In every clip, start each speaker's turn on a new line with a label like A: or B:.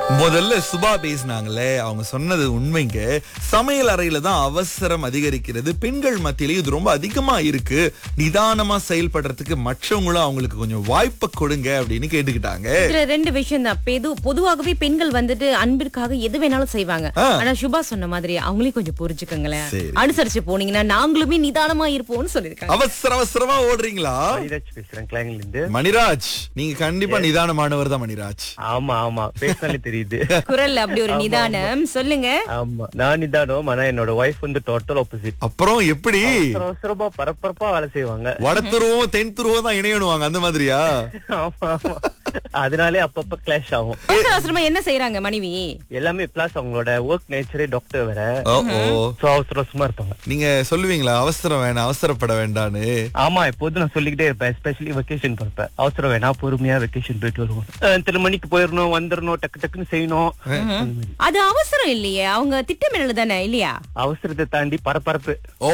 A: முதல்ல சுபா பேசினாங்களே அவங்க சொன்னது உண்மைங்க சமையல் அறையில தான் அவசரம் அதிகரிக்கிறது பெண்கள் மத்தியிலேயே இது ரொம்ப அதிகமா இருக்கு நிதானமா செயல்படுறதுக்கு மற்றவங்களும் அவங்களுக்கு கொஞ்சம் வாய்ப்பை கொடுங்க அப்படின்னு கேட்டுக்கிட்டாங்க
B: இதுல ரெண்டு விஷயம் தான் பெது பொதுவாகவே பெண்கள் வந்துட்டு அன்பிற்காக எது வேணாலும் செய்வாங்க
A: ஆ.
B: ஆனா சுபா சொன்ன மாதிரி அவங்களையும் கொஞ்சம் புரிஞ்சுக்கோங்களேன்
A: சரி.
B: அனுசரிச்சு போனீங்கன்னா நாங்களுமே நிதானமா இருப்போம்னு சொல்லிருக்காங்க
A: அவசர அவசரமா ஓடுறீங்களா
C: மணிராஜ் பேசுறேன் கிளாங்கில இருந்து
A: மணிராஜ் நீங்க கண்டிப்பா நிதானமானவர் தான் மணிராஜ்
C: ஆமா ஆமா பேசினாலே தெரியுது
B: குரல்ல அப்படி ஒரு நிதானம் சொல்லுங்க
C: ஆமா நான் இதானோம் ஆனா என்னோட ஒய்ஃப் வந்து டோட்டல் ஆப்போசிட்
A: அப்புறம் எப்படி
C: அவசரமா பரபரப்பா வேலை செய்வாங்க
A: வடத்துருவம் தென் துருவம் தான் இணையணுவாங்க அந்த மாதிரியா
C: ஆமா ஆமா அதனாலே அப்பப்ப கிளாஷ் ஆகும்
B: அவசர அவசரமா என்ன செய்யறாங்க மனைவி
C: எல்லாமே பிளஸ் அவங்களோட ஒர்க் நேச்சரே டாக்டர் வேற
A: ஓ ஓ
C: சோ அவசர அவசரமா இருப்பாங்க
A: நீங்க சொல்லுவீங்களா அவசரம் வேணாம் அவசரப்பட வேண்டான்னு
C: ஆமா எப்போதும் நான் சொல்லிக்கிட்டே இருப்பேன் எஸ்பெஷலி வெக்கேஷன் போறப்ப அவசரம் வேணாம் பொறுமையா வெக்கேஷன் போயிட்டு வருவோம் அஹ் இத்தனை மணிக்கு போயிடணும் வந்துடணும் டக்கு டக்குன்னு செய்யணும் அந்த மாதிரி.
B: அது அவசரம் இல்லையே அவங்க திட்டமிடல் தானே இல்லையா
C: அவசரத்தை தாண்டி பரபரப்பு
A: ஓ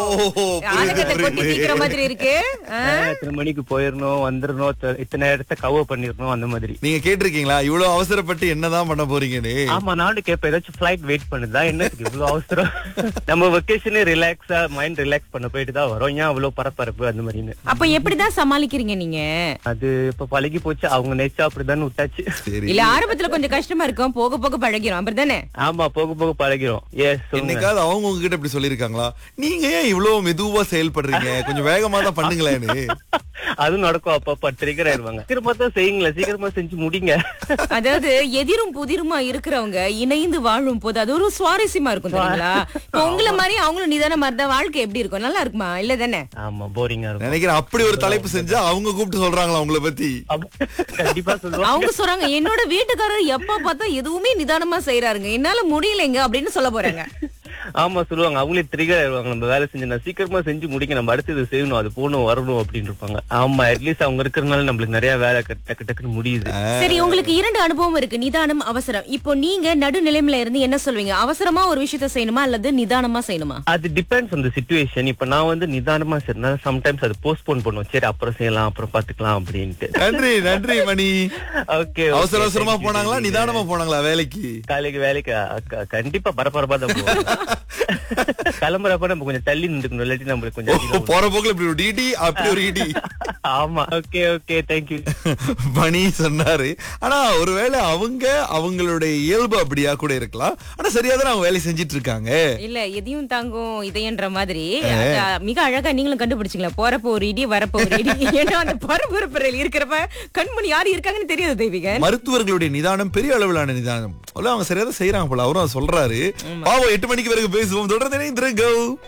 B: ஆலங்கத்தை
A: புரியுது,
B: கொட்டி
A: புரியுது.
B: தீக்கிற மாதிரி இருக்கு ஆ?
C: அஹ் இத்தனை மணிக்கு போயிடணும் வந்துடணும் த- இத்தனை இடத்த கவர் பண்ணிடணும் அந்த மாதிரி
A: நீங்க கேட்டிருக்கீங்களா இவ்வளவு அவசரப்பட்டு என்னதான் பண்ண போறீங்கன்னு
C: ஆமா நானும் கேட்பேன் ஏதாச்சும் ஃபிளைட் வெயிட் பண்ணுதா என்னத்துக்கு இவ்வளவு அவசரம் நம்ம வெக்கேஷனே ரிலாக்ஸா மைண்ட் ரிலாக்ஸ் பண்ண போயிட்டு தான் வரோம் ஏன் அவ்வளவு பரபரப்பு அந்த மாதிரின்னு
B: அப்ப எப்படிதான் சமாளிக்கிறீங்க நீங்க
C: அது இப்ப பழகி போச்சு அவங்க நேச்சா அப்படிதான் விட்டாச்சு
A: சரி
B: இல்ல ஆரம்பத்துல கொஞ்சம் கஷ்டமா இருக்கும் போக போக பழகிறோம் அப்படிதானே
C: ஆமா போக போக பழகிறோம் எஸ்
A: என்னைக்காவது அவங்க உங்ககிட்ட இப்படி சொல்லிருக்காங்களா நீங்க ஏன் இவ்வளவு மெதுவா செயல்படுறீங்க கொஞ்சம் வேகமா தான் பண்ணுங்களேன்னு
C: அதுவும் நடக்கும் அப்பப்ப ட்ரிகர் ஆயிருவாங்க சீக்கிரமா தான் செய்யுங்களேன் சீக்கிரமா செஞ்சு முடிங்க
B: அதாவது எதிரும் புதிருமா இருக்கிறவங்க இணைந்து வாழும் போது அது ஒரு சுவாரஸ்யமா இருக்கும் தெரியுங்களா இப்ப உங்களை மாதிரி அவங்களும் நிதானமா இருந்தா வாழ்க்கை எப்படி இருக்கும் நல்லா இருக்குமா இல்ல தானே
C: ஆமா போரிங்கா இருக்கும்
A: நினைக்கிறேன் அப்படி ஒரு தலைப்பு செஞ்சா அவங்க கூப்பிட்டு சொல்றாங்களா உங்களை பத்தி
C: அப்ப கண்டிப்பா சொல்லுவாங்க
B: அவங்க சொல்றாங்க என்னோட வீட்டுக்காரர் எப்ப பார்த்தா எதுவுமே நிதானமா செய்யறாருங்க என்னால முடியலைங்க அப்படின்னு சொல்ல போறாங்க
C: ஆமா சொல்லுவாங்க அவங்களே ட்ரிகர் ஆயிருவாங்க நம்ம வேலை செஞ்சு நான் சீக்கிரமா செஞ்சு முடிக்க நம்ம அடுத்தது செய்யணும் அது போகணும் வரணும் அப்படின்னு இருப்பாங்க ஆமா அட்லீஸ்ட் அவங்க இருக்கிறதுனால நம்மளுக்கு நிறைய வேலை க- டக்கு டக்குன்னு முடியுது
B: சரி உங்களுக்கு இரண்டு அனுபவம் இருக்கு நிதானம் அவசரம் இப்போ நீங்க நடுநிலைமையில இருந்து என்ன சொல்வீங்க அவசரமா ஒரு விஷயத்த செய்யணுமா அல்லது நிதானமா செய்யணுமா
C: அது டிபெண்ட்ஸ் ஆன் த சுச்சுவேஷன் இப்ப நான் வந்து நிதானமா செய்யறேன் சம்டைம்ஸ் அது போஸ்ட்போன் பண்ணுவோம் சரி அப்புறம் செய்யலாம் அப்புறம் பாத்துக்கலாம் அப்படின்ட்டு
A: நன்றி நன்றி மணி
C: ஓகே
A: அவசர அவசரமா போனாங்களா நிதானமா போனாங்களா வேலைக்கு
C: காலைக்கு வேலைக்கு அ- க- கண்டிப்பா பரபரப்பா தான் போவோம் கிளம்புறப்ப நம்ம கொஞ்சம் தள்ளி நின்றுக்கணும் இல்லாட்டி நம்மளுக்கு கொஞ்சம் அதிகம்
A: போற போக்குல இப்படி ஒரு இடி அப்படி ஒரு இடி
C: ஆமா ஓகே ஓகே தேங்க்யூ
A: மணி சொன்னாரு ஆனா ஒருவேளை அவங்க அவங்களுடைய இயல்பு அப்படியா கூட இருக்கலாம் ஆனா சரியா தான் அவங்க வேலை செஞ்சிட்டு இருக்காங்க
B: இல்ல எதையும் தாங்கும் இதையன்ற மாதிரி அது மிக அழகா நீங்களும் கண்டுபிடிச்சிங்களா போறப்ப ஒரு இடி வரப்ப ஒரு இடி ஏன்னா அந்த பரபரப்புறையில் இருக்கிறப்ப கண்மணி யாரு இருக்காங்கன்னு தெரியாது தெய்வீகன்
A: மருத்துவர்களுடைய நிதானம் பெரிய அளவிலான நிதானம் அவ்வளவு அவங்க சரியா தான் செய்யறாங்க போல அவரும் அதை சொல்றாரு பாவம் எட்டு மணிக்கு பிறகு பேசுவோம் தொடர்ந்து இணைந்திருங்கள்